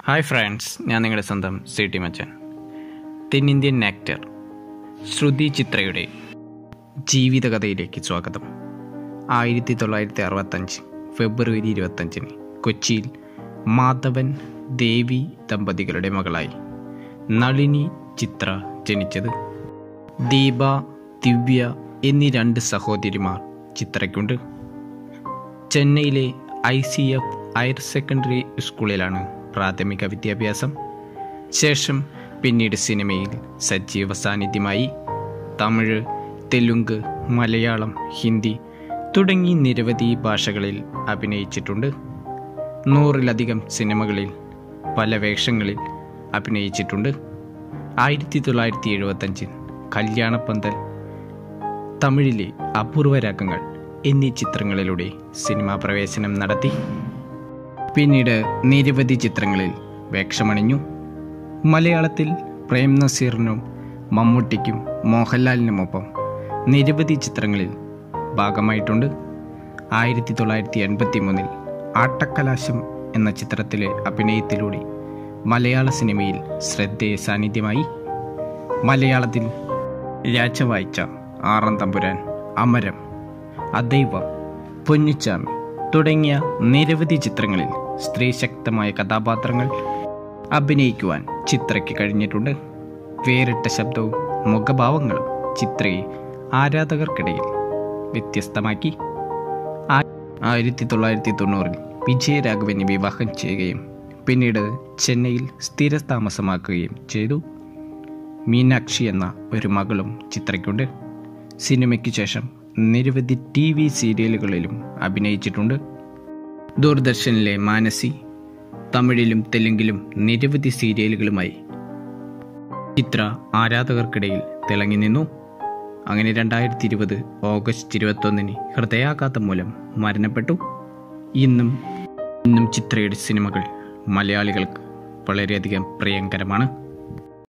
hi friends ഞാൻ നിങ്ങളുടെ സ്വന്തം സി ടി മച്ചൻ തെന്നിന്ത്യൻ ആക്ടർ ശ്രുതി ചിത്രയുടെ ജീവിതകഥയിലേക്ക് സ്വാഗതം ആയിരത്തി തൊള്ളായിരത്തി അറുപത്തഞ്ച് ഫെബ്രുവരി ഇരുപത്തഞ്ചിന് കൊച്ചിയിൽ മാധവൻ ദേവി ദമ്പതികളുടെ മകളായി നളിനി ചിത്ര ജനിച്ചത് ദീപ ദിവ്യ എന്നീ രണ്ട് സഹോദരിമാർ ചിത്രയ്ക്കുണ്ട് ചെന്നൈയിലെ I C F higher secondary സ്കൂളിലാണ് പ്രാഥമിക വിദ്യാഭ്യാസം ശേഷം പിന്നീട് സിനിമയിൽ സജീവ സാന്നിധ്യമായി തമിഴ് തെലുങ്ക് മലയാളം ഹിന്ദി തുടങ്ങി നിരവധി ഭാഷകളിൽ അഭിനയിച്ചിട്ടുണ്ട് നൂറിലധികം സിനിമകളിൽ പല വേഷങ്ങളിൽ അഭിനയിച്ചിട്ടുണ്ട് ആയിരത്തി തൊള്ളായിരത്തി എഴുപത്തഞ്ചിൽ കല്യാണപ്പന്തൽ തമിഴിലെ അപൂർവ രാഗങ്ങൾ എന്നീ ചിത്രങ്ങളിലൂടെ സിനിമാ പ്രവേശനം നടത്തി പിന്നീട് നിരവധി ചിത്രങ്ങളിൽ വേഷമണിഞ്ഞു മലയാളത്തിൽ പ്രേം നസീറിനും മമ്മൂട്ടിക്കും മോഹൻലാലിനുമൊപ്പം നിരവധി ചിത്രങ്ങളിൽ ഭാഗമായിട്ടുണ്ട് ആയിരത്തി തൊള്ളായിരത്തി എൺപത്തി മൂന്നിൽ ആട്ടക്കലാശം എന്ന ചിത്രത്തിലെ അഭിനയത്തിലൂടെ മലയാള സിനിമയിൽ ശ്രദ്ധേയ സാന്നിധ്യമായി മലയാളത്തിൽ രാജവാഴ്ച ആറാം തമ്പുരാൻ അമരം അദൈവം പൊന്നിച്ചാമി തുടങ്ങിയ നിരവധി ചിത്രങ്ങളിൽ സ്ത്രീശക്തമായ കഥാപാത്രങ്ങൾ അഭിനയിക്കുവാൻ ചിത്രയ്ക്ക് കഴിഞ്ഞിട്ടുണ്ട് വേറിട്ട ശബ്ദവും മുഖഭാവങ്ങളും ചിത്രയെ ആരാധകർക്കിടയിൽ വ്യത്യസ്തമാക്കി ആ- ആയിരത്തി തൊള്ളായിരത്തി തൊണ്ണൂറിൽ വിജയരാഘവനെ വിവാഹം ചെയ്യുകയും പിന്നീട് ചെന്നൈയിൽ സ്ഥിരതാമസമാക്കുകയും ചെയ്തു മീനാക്ഷി എന്ന ഒരു മകളും ചിത്രയ്ക്കുണ്ട് സിനിമയ്ക്ക് ശേഷം നിരവധി ടി വി സീരിയലുകളിലും അഭിനയിച്ചിട്ടുണ്ട് ദൂരദർശനിലെ മാനസി തമിഴിലും തെലുങ്കിലും നിരവധി സീരിയലുകളുമായി ചിത്ര ആരാധകർക്കിടയിൽ തിളങ്ങി നിന്നു അങ്ങനെ രണ്ടായിരത്തി ഇരുപത് ഓഗസ്റ്റ് ഇരുപത്തൊന്നിന് ഹൃദയാഘാതം മൂലം മരണപ്പെട്ടു ഇന്നും ഇന്നും ചിത്രയുടെ സിനിമകൾ മലയാളികൾക്ക് വളരെയധികം പ്രിയങ്കരമാണ്